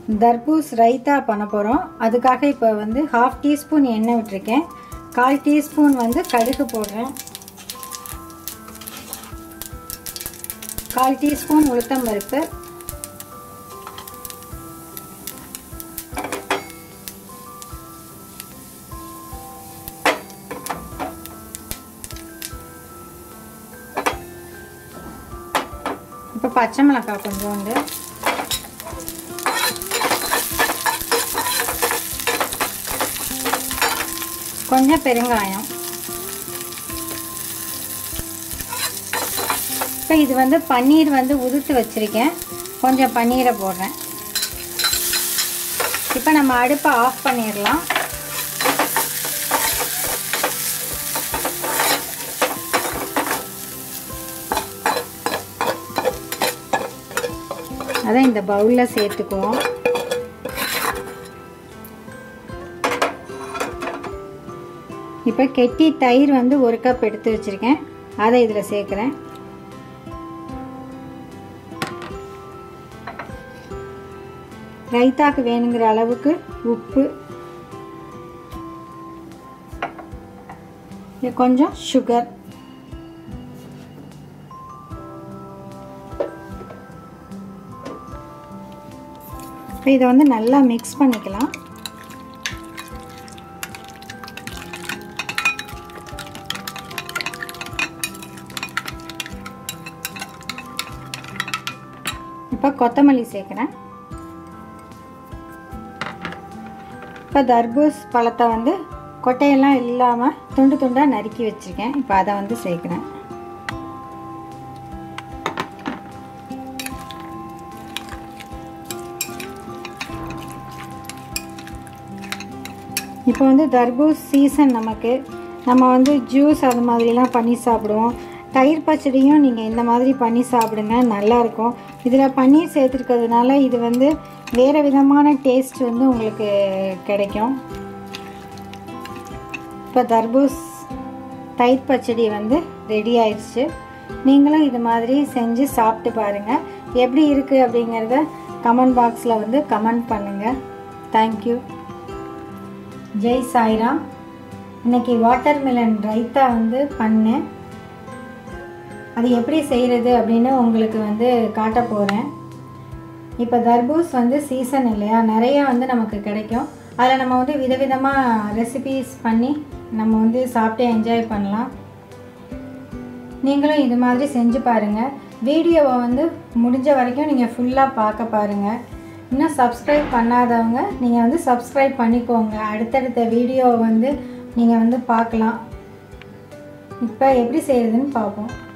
தர்பூஸ் ரைத்தா பண்ண போகிறோம் அதுக்காக இப்போ வந்து ஹாஃப் டீஸ்பூன் எண்ணெய் விட்டுருக்கேன் கால் டீஸ்பூன் வந்து கடுகு போடுறேன் கால் டீஸ்பூன் உளுத்தம் பருப்பு இப்போ பச்சை மிளகாய் கொஞ்சோண்டு கொஞ்சம் பெருங்காயம் இப்போ இது வந்து பன்னீர் வந்து உதுத்து வச்சுருக்கேன் கொஞ்சம் பன்னீரை போடுறேன் இப்போ நம்ம அடுப்பை ஆஃப் பண்ணிடலாம் அதான் இந்த பவுலில் சேர்த்துக்குவோம் இப்போ கெட்டி தயிர் வந்து ஒரு கப் எடுத்து வச்சுருக்கேன் அதை இதில் சேர்க்குறேன் ரைத்தாக்கு வேணுங்கிற அளவுக்கு உப்பு கொஞ்சம் சுகர் இப்போ இதை வந்து நல்லா மிக்ஸ் பண்ணிக்கலாம் இப்போ கொத்தமல்லி சேர்க்குறேன் இப்போ தர்பூஸ் பழத்தை வந்து கொட்டையெல்லாம் இல்லாமல் துண்டு துண்டாக நறுக்கி வச்சுருக்கேன் இப்போ அதை வந்து சேர்க்குறேன் இப்போ வந்து தர்பூஸ் சீசன் நமக்கு நம்ம வந்து ஜூஸ் அது மாதிரிலாம் பண்ணி சாப்பிடுவோம் தயிர் பச்சடியும் நீங்கள் இந்த மாதிரி பண்ணி சாப்பிடுங்க நல்லாயிருக்கும் இதில் பன்னீர் சேர்த்துருக்கிறதுனால இது வந்து வேறு விதமான டேஸ்ட் வந்து உங்களுக்கு கிடைக்கும் இப்போ தர்பூஸ் தயிர் பச்சடி வந்து ரெடி ஆயிடுச்சு நீங்களும் இது மாதிரி செஞ்சு சாப்பிட்டு பாருங்கள் எப்படி இருக்குது அப்படிங்கிறத கமெண்ட் பாக்ஸில் வந்து கமெண்ட் பண்ணுங்கள் தேங்க்யூ ஜெய் சாய்ராம் இன்னைக்கு வாட்டர் மெலன் ரைத்தா வந்து பண்ணேன் அது எப்படி செய்கிறது அப்படின்னு உங்களுக்கு வந்து காட்ட போகிறேன் இப்போ தர்பூஸ் வந்து சீசன் இல்லையா நிறையா வந்து நமக்கு கிடைக்கும் அதில் நம்ம வந்து விதவிதமாக ரெசிபீஸ் பண்ணி நம்ம வந்து சாப்பிட்டு என்ஜாய் பண்ணலாம் நீங்களும் இது மாதிரி செஞ்சு பாருங்கள் வீடியோவை வந்து முடிஞ்ச வரைக்கும் நீங்கள் ஃபுல்லாக பார்க்க பாருங்கள் இன்னும் சப்ஸ்கிரைப் பண்ணாதவங்க நீங்கள் வந்து சப்ஸ்கிரைப் பண்ணிக்கோங்க அடுத்தடுத்த வீடியோவை வந்து நீங்கள் வந்து பார்க்கலாம் இப்போ எப்படி செய்கிறதுன்னு பார்ப்போம்